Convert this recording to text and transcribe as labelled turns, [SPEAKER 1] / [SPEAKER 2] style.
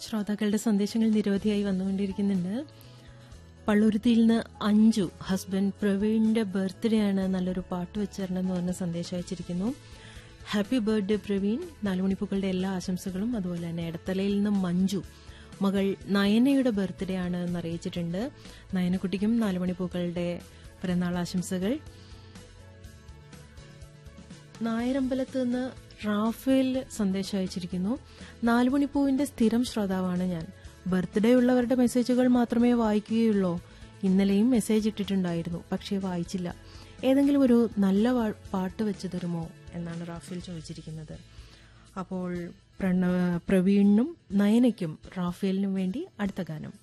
[SPEAKER 1] ശ്രോതാക്കളുടെ സന്ദേശങ്ങൾ നിരവധിയായി വന്നുകൊണ്ടിരിക്കുന്നുണ്ട് പള്ളുരുത്തിയിൽ നിന്ന് അഞ്ജു ഹസ്ബൻഡ് പ്രവീണിന്റെ ബർത്ത്ഡേ ആണ് നല്ലൊരു പാട്ട് വെച്ചേരണം എന്ന് പറഞ്ഞ സന്ദേശം അയച്ചിരിക്കുന്നു ഹാപ്പി ബർത്ത്ഡേ പ്രവീൺ നാലുമണിപ്പൂക്കളുടെ എല്ലാ ആശംസകളും അതുപോലെ തന്നെ ഇടത്തലയിൽ നിന്ന് മഞ്ജു മകൾ നയനയുടെ ബർത്ത്ഡേ ആണ് എന്ന് അറിയിച്ചിട്ടുണ്ട് നയനക്കുട്ടിക്കും നാലുമണിപ്പൂക്കളുടെ പിറന്നാൾ ആശംസകൾ നായരമ്പലത്ത് നിന്ന് റാഫേൽ സന്ദേശം അയച്ചിരിക്കുന്നു നാലുമണിപ്പൂവിന്റെ സ്ഥിരം ശ്രോതാവാണ് ഞാൻ ബർത്ത്ഡേ ഉള്ളവരുടെ മെസ്സേജുകൾ മാത്രമേ വായിക്കുകയുള്ളൂ ഇന്നലെയും മെസ്സേജ് ഇട്ടിട്ടുണ്ടായിരുന്നു പക്ഷേ വായിച്ചില്ല ഏതെങ്കിലും ഒരു നല്ല വാ- പാട്ട് വെച്ച് തരുമോ എന്നാണ് റാഫേൽ ചോദിച്ചിരിക്കുന്നത് അപ്പോൾ പ്രണ പ്രവീണിനും നയനയ്ക്കും റാഫേലിനും വേണ്ടി അടുത്ത ഗാനം